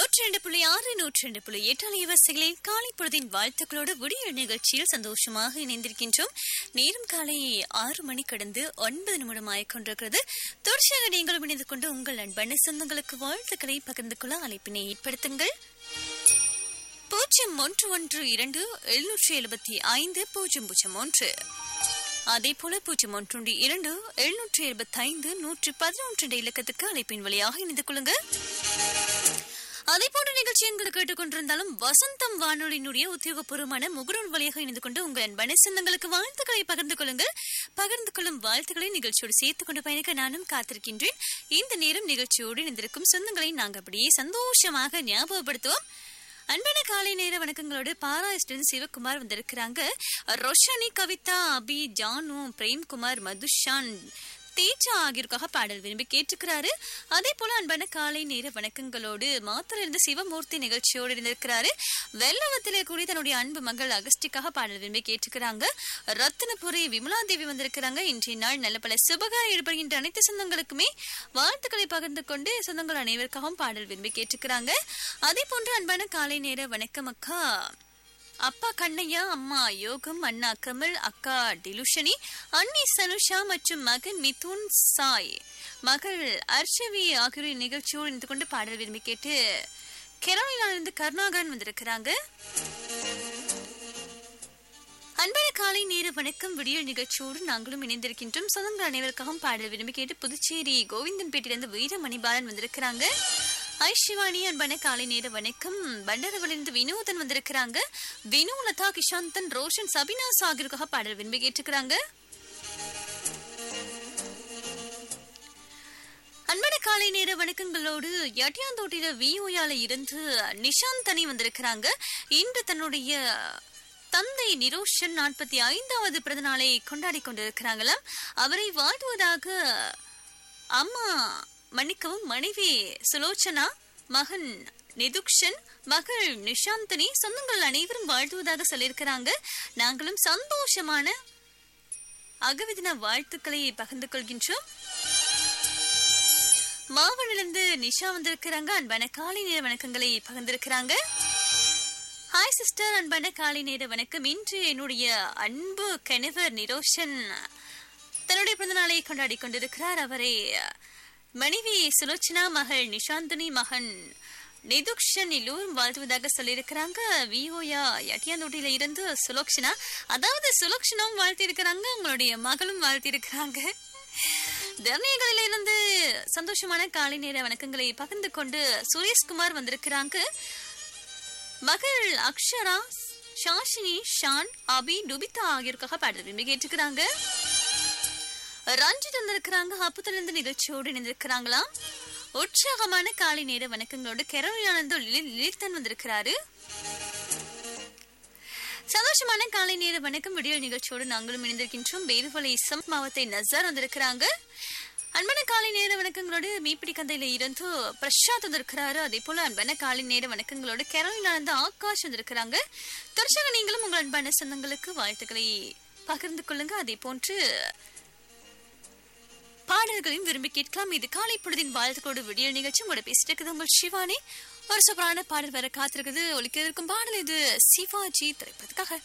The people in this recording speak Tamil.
நூற்றி ரெண்டு புள்ளி ஆறு நூற்றி ரெண்டு புள்ளி எட்டு அலைவரிசைகளில் காலை பொழுதின் வாழ்த்துக்களோடு விடிய நிகழ்ச்சியில் சந்தோஷமாக இணைந்திருக்கின்றோம் நேரம் காலை ஆறு மணி கடந்து ஒன்பது நிமிடம் ஆய்கொண்டிருக்கிறது தொடர்ச்சியாக நீங்களும் இணைந்து கொண்டு உங்கள் அன்பான சொந்தங்களுக்கு வாழ்த்துக்களை பகிர்ந்து கொள்ள அழைப்பினை ஏற்படுத்துங்கள் பூஜ்ஜியம் ஒன்று ஒன்று இரண்டு எழுநூற்றி எழுபத்தி ஐந்து பூஜ்ஜியம் பூஜ்ஜியம் ஒன்று அதே போல பூஜ்ஜியம் ஒன்று இரண்டு எழுநூற்றி எழுபத்தி ஐந்து நூற்றி பதினொன்று என்ற இலக்கத்துக்கு அழைப்பின் வழியாக இணைந்து கொள்ளுங்கள் அதே போன்ற நிகழ்ச்சி எங்களுக்கு கேட்டுக்கொண்டிருந்தாலும் வசந்தம் வானொலியினுடைய உத்தியோகபூர்வமான முகநூல் வழியாக இணைந்து கொண்டு உங்கள் அன்பான சொந்தங்களுக்கு வாழ்த்துக்களை பகிர்ந்து கொள்ளுங்கள் பகிர்ந்து கொள்ளும் வாழ்த்துக்களை நிகழ்ச்சியோடு சேர்த்துக் கொண்டு பயணிக்க நானும் காத்திருக்கின்றேன் இந்த நேரம் நிகழ்ச்சியோடு இணைந்திருக்கும் சொந்தங்களை நாங்கள் அப்படியே சந்தோஷமாக ஞாபகப்படுத்துவோம் அன்பான காலை நேர வணக்கங்களோடு பாராஸ்டன் சிவகுமார் வந்திருக்கிறாங்க ரோஷானி கவிதா அபி ஜானு பிரேம்குமார் மதுஷான் தேஜா ஆகியோருக்காக பாடல் விரும்பி கேட்டுக்கிறாரு அதே போல அன்பான காலை நேர வணக்கங்களோடு மாத்திர இருந்து சிவமூர்த்தி நிகழ்ச்சியோடு இருந்திருக்கிறாரு வெள்ளவத்திலே கூடி தன்னுடைய அன்பு மகள் அகஸ்டிக்காக பாடல் விரும்பி கேட்டுக்கிறாங்க ரத்தினபுரி விமலா தேவி வந்திருக்கிறாங்க இன்றைய நாள் நல்ல பல சுபகார ஈடுபடுகின்ற அனைத்து சொந்தங்களுக்குமே வாழ்த்துக்களை பகிர்ந்து கொண்டு சொந்தங்கள் அனைவருக்காகவும் பாடல் விரும்பி கேட்டுக்கிறாங்க அதே போன்று அன்பான காலை நேர வணக்கம் அக்கா அப்பா கண்ணையா அம்மா யோகம் அண்ணா கமல் அக்கா டிலுஷனி அண்ணி சனுஷா மற்றும் மகன் மிதுன் சாய் மகள் அர்ஷவி ஆகியோரின் நிகழ்ச்சியோடு இருந்து கொண்டு பாடல் விரும்பி கேட்டு கெரோலினாலிருந்து கருணாகரன் வந்திருக்கிறாங்க அன்பான காலை நேர வணக்கம் விடியல் நிகழ்ச்சியோடு நாங்களும் இணைந்திருக்கின்றோம் சொந்தங்கள் அனைவருக்காகவும் பாடல் விரும்பி கேட்டு புதுச்சேரி கோவிந்தன்பேட்டிலிருந்து வீரமணிபாலன் வந்திருக்கிறாங்க ஐஷிவாணி அன்பான காலை நேர வணக்கம் பண்டரவலிருந்து வினோதன் வந்திருக்கிறாங்க வினு லதா கிஷாந்தன் ரோஷன் சபினாஸ் ஆகியோருக்காக பாடல் விரும்பி கேட்டுக்கிறாங்க அன்பான காலை நேர வணக்கங்களோடு எட்டியாந்தோட்டில விஓயால இருந்து நிஷாந்த் தனி வந்திருக்கிறாங்க இன்று தன்னுடைய தந்தை நிரோஷன் நாற்பத்தி ஐந்தாவது பிறந்த நாளை கொண்டாடி கொண்டிருக்கிறாங்களாம் அவரை வாழ்த்துவதாக அம்மா மன்னிக்கவும் மனைவி சுலோச்சனா மகன் நிதுக்ஷன் மகள் நிஷாந்தினி சொந்தங்கள் அனைவரும் வாழ்த்துவதாக சொல்லியிருக்கிறாங்க நாங்களும் சந்தோஷமான அகவிதின வாழ்த்துக்களை பகிர்ந்து கொள்கின்றோம் மாவனிலிருந்து நிஷா வந்திருக்கிறாங்க அன்பான காலை நேர வணக்கங்களை பகிர்ந்திருக்கிறாங்க ஹாய் சிஸ்டர் அன்பான காலை நேர வணக்கம் இன்று என்னுடைய அன்பு கணவர் நிரோஷன் தன்னுடைய பிறந்த நாளை கொண்டாடி கொண்டிருக்கிறார் அவரை மனைவி சுலோச்சனா மகள் நிஷாந்தினி மகன் நிதுக்ஷன் எல்லோரும் வாழ்த்துவதாக சொல்லியிருக்கிறாங்க விஓயா யட்டியாந்தோட்டியில இருந்து சுலோக்ஷனா அதாவது சுலோக்ஷனாவும் வாழ்த்திருக்கிறாங்க உங்களுடைய மகளும் வாழ்த்திருக்கிறாங்க தர்ணியங்களில இருந்து சந்தோஷமான காலை நேர வணக்கங்களை பகிர்ந்து கொண்டு சுரேஷ்குமார் வந்திருக்கிறாங்க மகள் அக்ஷரா ஷாஷினி ஷான் அபி டுபிதா ஆகியோருக்காக பாடல் விரும்பி கேட்டுக்கிறாங்க ரஞ்சித் வந்திருக்கிறாங்க அப்பத்துல இருந்து நிகழ்ச்சியோடு இணைந்திருக்கிறாங்களாம் உற்சாகமான காலை நேர வணக்கங்களோடு கெரோலியானந்தோ லலிதன் வந்திருக்கிறாரு சந்தோஷமான காலை நேர வணக்கம் விடியல் நிகழ்ச்சியோடு நாங்களும் இணைந்திருக்கின்றோம் பேருவலை இசம் மாவத்தை நசர் வந்திருக்கிறாங்க அன்பான காலை நேர வணக்கங்களோடு மீப்பிடி கந்தையில இருந்து பிரசாத் வந்திருக்கிறாரு அதே போல அன்பான காலை நேர வணக்கங்களோடு கேரளினால ஆகாஷ் வந்திருக்கிறாங்க தொடர்ச்சியாக நீங்களும் உங்கள் அன்பான சொந்தங்களுக்கு வாழ்த்துக்களை பகிர்ந்து கொள்ளுங்க அதே போன்று பாடல்களையும் விரும்பி கேட்கலாம் இது காலை பொழுதின் வாழ்த்துக்களோடு விடியல் நிகழ்ச்சி உங்களோட பேசிட்டு இருக்குது உங்கள் சிவானி ஒரு சூப்பரான பாடல் வர காத்திருக்குது ஒலிக்க இருக்கும் பாடல் இது சிவாஜி திரைப்பதற்காக